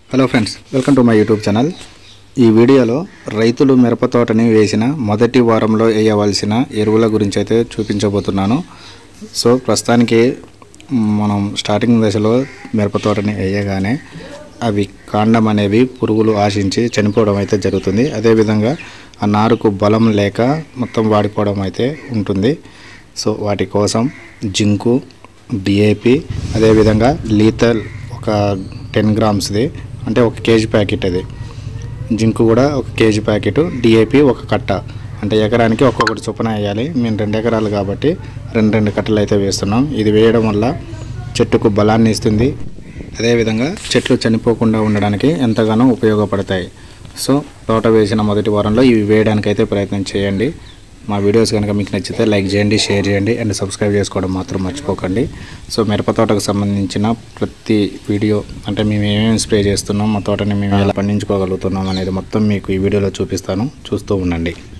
hello friends welcome to my YouTube channel ఈ వీడియోలో రైతులు మిరప తోటని వేసిన మొదటి వారంలో వేయవలసిన ఎరువుల గురించి అయితే చూపించబోతున్నాను సో ప్రస్తుతానికి మనం స్టార్టింగ్ దశలో మిరప తోటని వేయగానే అవి కాండం అనేవి పురుగులు ఆశించి చనిపోవడం అయితే జరుగుతుంది అదేవిధంగా ఆ నారుకు బలం లేక మొత్తం వాడిపోవడం అయితే ఉంటుంది సో వాటి కోసం జింకు డిఏపి అదేవిధంగా లీతల్ ఒక టెన్ గ్రామ్స్ది అంటే ఒక కేజీ ప్యాకెట్ అది జింకు కూడా ఒక కేజీ ప్యాకెట్ డిఏపి ఒక కట్ట అంటే ఎకరానికి ఒక్కొక్కటి చొప్పున వేయాలి మేము రెండు ఎకరాలు కాబట్టి రెండు రెండు కట్టలు అయితే వేస్తున్నాం ఇది వేయడం వల్ల చెట్టుకు బలాన్ని ఇస్తుంది అదేవిధంగా చెట్లు చనిపోకుండా ఉండడానికి ఎంతగానో ఉపయోగపడతాయి సో తోట వేసిన మొదటి వారంలో ఇవి వేయడానికి అయితే ప్రయత్నం చేయండి మా వీడియోస్ కనుక మీకు నచ్చితే లైక్ చేయండి షేర్ చేయండి అండ్ సబ్స్క్రైబ్ చేసుకోవడం మాత్రం మర్చిపోకండి సో మిరప తోటకు సంబంధించిన ప్రతి వీడియో అంటే మేము ఏమేమి స్ప్రే చేస్తున్నాం మా తోటని మేము ఎలా పండించుకోగలుగుతున్నాం అనేది మొత్తం మీకు ఈ వీడియోలో చూపిస్తాను చూస్తూ ఉండండి